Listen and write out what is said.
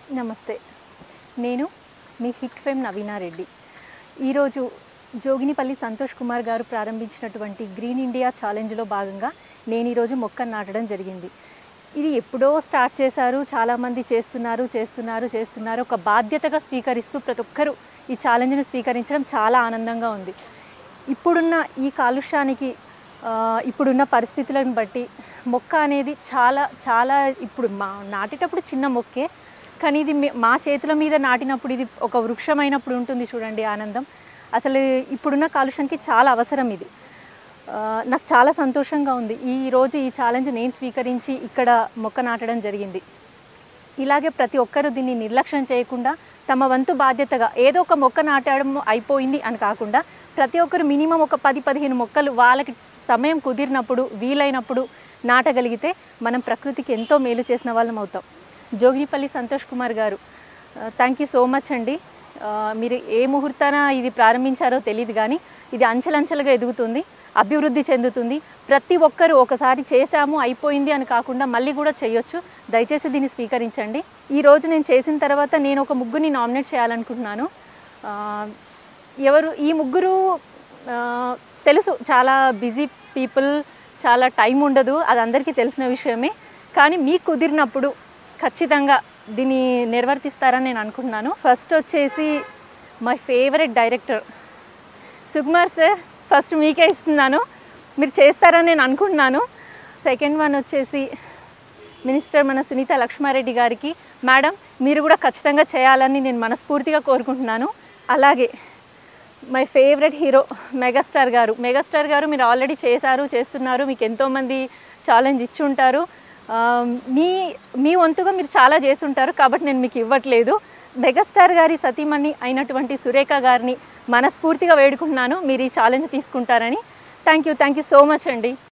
నమస్తే నేను మీ hit fame నవీనారెడ్డి ఈరోజు జోగినిపల్లి సంతోష్ కుమార్ గారు ప్రారంభించినటువంటి గ్రీన్ ఇండియా ఛాలెంజ్లో భాగంగా నేను ఈరోజు మొక్క నాటడం జరిగింది ఇది ఎప్పుడో స్టార్ట్ చేశారు చాలామంది చేస్తున్నారు చేస్తున్నారు చేస్తున్నారు ఒక బాధ్యతగా స్వీకరిస్తూ ప్రతి ఒక్కరూ ఈ ఛాలెంజ్ని స్వీకరించడం చాలా ఆనందంగా ఉంది ఇప్పుడున్న ఈ కాలుష్యానికి ఆ, ఇప్పుడున్న పరిస్థితులను బట్టి మొక్క అనేది చాలా చాలా ఇప్పుడు మా నాటేటప్పుడు చిన్న మొక్కే కానీ ఇది మే- మా చేతుల మీద నాటినప్పుడు ఇది ఒక వృక్షమైనప్పుడు ఉంటుంది చూడండి ఆనందం అసలు ఇప్పుడున్న కాలుష్యానికి చాలా అవసరం ఇది ఆ, నాకు చాలా సంతోషంగా ఉంది ఈ రోజు ఈ ఛాలెంజ్ నేను స్వీకరించి ఇక్కడ మొక్క నాటడం జరిగింది ఇలాగే ప్రతి ఒక్కరూ దీన్ని నిర్లక్ష్యం చేయకుండా తమ వంతు బాధ్యతగా ఏదో ఒక మొక్క నాటడం అయిపోయింది అని కాకుండా ప్రతి ఒక్కరు మినిమం ఒక పది పదిహేను మొక్కలు వాళ్ళకి సమయం కుదిరినప్పుడు వీలైనప్పుడు నాటగలిగితే మనం ప్రకృతికి ఎంతో మేలు చేసిన వాళ్ళం అవుతాం జోగినిపల్లి సంతోష్ కుమార్ గారు థ్యాంక్ యూ సో మచ్ అండి ఆ, మీరు ఏ ముహూర్తాన ఇది ప్రారంభించారో తెలియదు కానీ ఇది అంచెలంచెలుగా ఎదుగుతుంది అభివృద్ధి చెందుతుంది ప్రతి ఒక్కరూ ఒకసారి చేశాము అయిపోయింది అని కాకుండా మళ్ళీ కూడా చేయొచ్చు దయచేసి దీన్ని స్వీకరించండి ఈ రోజు నేను చేసిన తర్వాత నేను ఒక ముగ్గురిని నామినేట్ చేయాలనుకుంటున్నాను ఆ, ఎవరు ఈ ముగ్గురు ఆ, తెలుసు చాలా బిజీ పీపుల్ చాలా టైం ఉండదు అది అందరికీ తెలిసిన విషయమే కానీ మీకు కుదిరినప్పుడు ఖచ్చితంగా దీన్ని నిర్వర్తిస్తారని నేను అనుకుంటున్నాను ఫస్ట్ వచ్చేసి my favourite director Sukumar sir first మీకే ఇస్తున్నాను మీరు చేస్తారని నేను అనుకుంటున్నాను సెకండ్ వన్ వచ్చేసి మినిస్టర్ మన సునీత లక్ష్మారెడ్డి గారికి మేడం మీరు కూడా ఖచ్చితంగా చేయాలని నేను మనస్ఫూర్తిగా కోరుకుంటున్నాను అలాగే మై ఫేవరెట్ హీరో మెగాస్టార్ గారు మెగాస్టార్ గారు మీరు ఆల్రెడీ చేశారు చేస్తున్నారు మీకు ఎంతోమంది ఛాలెంజ్ ఇచ్చి ఉంటారు ఆ, మీ మీ వంతుగా మీరు చాలా చేస్తుంటారు కాబట్టి నేను మీకు ఇవ్వట్లేదు మెగాస్టార్ గారి సతీమణి అయినటువంటి సురేఖ గారిని మనస్ఫూర్తిగా వేడుకుంటున్నాను మీరు ఈ ఛాలెంజ్ తీసుకుంటారని thank you thank you so much అండి